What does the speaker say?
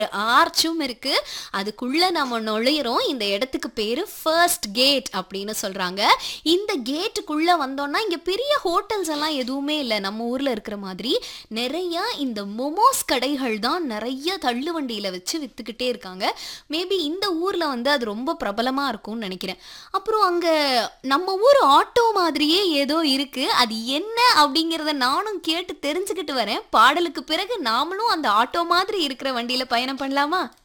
ஆர்ச்சும் இருக்கு அதுக்குள்ள நம்ம நுழையிறோம் இந்த இடத்துக்கு பேரு ஃபர்ஸ்ட் கேட் அப்படின்னு சொல்றாங்க இந்த கேட்டுக்குள்ள வந்தோம்னா இங்க பெரிய ஹோட்டல்ஸ் எல்லாம் எதுவுமே இல்லை நம்ம ஊர்ல இருக்கிற மாதிரி நிறைய இந்த மொமோஸ் கடைகள் தான் நிறைய தள்ளு வண்டியில வச்சு வித்துக்கிட்டே இருக்காங்க மேபி இந்த ஊர்ல வந்து அது ரொம்ப பிரபலமா இருக்கும்னு நினைக்கிறேன் அப்புறம் அங்க நம்ம ஊர் ஆட்டோ மாதிரியே ஏதோ இருக்கு அது என்ன அப்படிங்கிறத நானும் கேட்டு தெரிஞ்சுக்கிட்டு வரேன் பாடலுக்கு பிறகு நாமளும் அந்த ஆட்டோ மாதிரி இருக்கிற வண்டியில பயணம் பண்ணலாமா